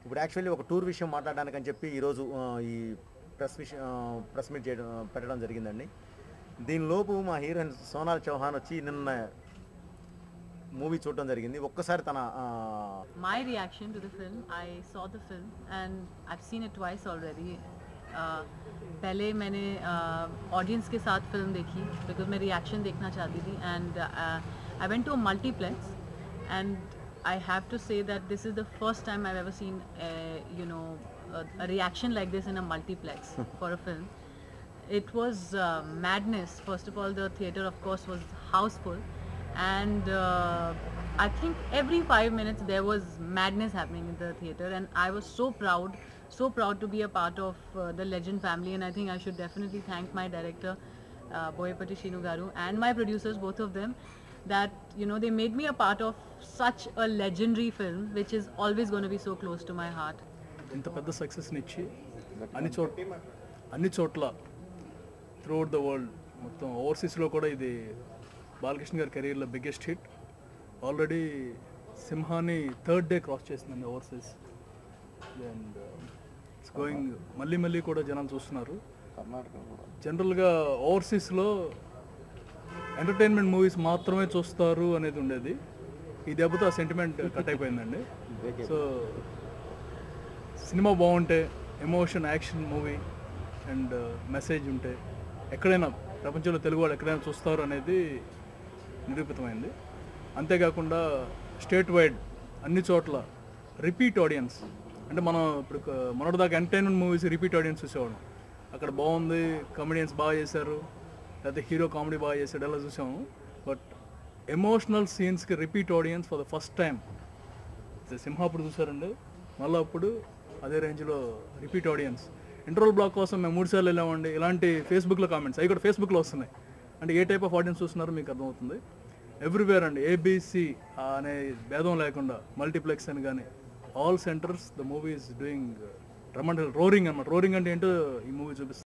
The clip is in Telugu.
ఇప్పుడు యాక్చువల్లీ ఒక టూర్ విషయం మాట్లాడడానికి అని చెప్పి ఈరోజు ఆ, ఈ ప్రెస్ విషయం ప్రెస్ మీట్ చేయడం పెట్టడం జరిగిందండి దీనిలోపు మా హీరోయిన్ సోనాల్ చౌహాన్ వచ్చి నిన్న మూవీ చూడడం జరిగింది ఒక్కసారి తన ఆ, my reaction to the film i saw the film and i've seen it twice already uh, पहले मैंने ऑडियंस के साथ फिल्म देखी बिकॉज मैं रिएक्शन देखना चाहती थी and I went to a multiplex and I have to say that this is the first time I ever seen you know a reaction like this in a multiplex for a film it was uh, madness first of all the theater of course was houseful and uh, i think every 5 minutes there was madness happening in the theater and i was so proud so proud to be a part of uh, the legend family and i think i should definitely thank my director uh, Boyapati Shinu Garu and my producers both of them that you know they made me a part of such a legendary film which is always going to be so close to my heart ఇంత పెద్ద సక్సెస్ని ఇచ్చి అన్ని చోట అన్ని చోట్ల త్రూఅవుట్ ద వరల్డ్ మొత్తం ఓవర్సీస్లో కూడా ఇది బాలకృష్ణ గారి కెరీర్లో బిగ్గెస్ట్ హిట్ ఆల్రెడీ సింహాని థర్డ్ డే క్రాస్ చేసిందండి ఓవర్సీస్ అండ్ ఇట్స్ గోయింగ్ మళ్ళీ మళ్ళీ కూడా జనాలు చూస్తున్నారు జనరల్గా ఓవర్సీస్లో ఎంటర్టైన్మెంట్ మూవీస్ మాత్రమే చూస్తారు అనేది ఉండేది ఈ దెబ్బతో ఆ సెంటిమెంట్ కట్ అయిపోయిందండి సో సినిమా బాగుంటే emotion action movie and message ఉంటే ఎక్కడైనా ప్రపంచంలో తెలుగు వాళ్ళు ఎక్కడైనా చూస్తారు అనేది నిరూపితమైంది అంతేకాకుండా స్టేట్ వైడ్ అన్ని చోట్ల రిపీట్ ఆడియన్స్ అంటే మనం ఇప్పుడు క- మొన్నటిదాకా ఎంటర్టైన్మెంట్ మూవీస్ రిపీట్ ఆడియన్స్ చూసేవాళ్ళం అక్కడ బాగుంది కామెడియన్స్ బాగా చేశారు లేకపోతే హీరో కామెడీ బాగా చేశాడు అలా చూసాము బట్ ఎమోషనల్ సీన్స్కి repeat audience for the first time Simha అప్పుడు చూసారండి మళ్ళీ అప్పుడు అదే రేంజ్లో రిపీట్ ఆడియన్స్ ఇంటర్వల్ బ్లాక్ కోసం మేము మూడు సార్లు వెళ్ళామండి ఇలాంటి ఫేస్బుక్లో కామెంట్స్ అవి కూడా ఫేస్బుక్లో వస్తున్నాయి అంటే ఏ టైప్ ఆఫ్ ఆడియన్స్ చూస్తున్నారో మీకు అర్థమవుతుంది ఎవ్రీవేర్ అండి ఏబిసి అనే భేదం లేకుండా మల్టీప్లెక్స్ అని కానీ all centres the movie is doing tremendous roaring అనమాట రోరింగ్ అంటే ఏంటో ఈ మూవీ చూపిస్తుంది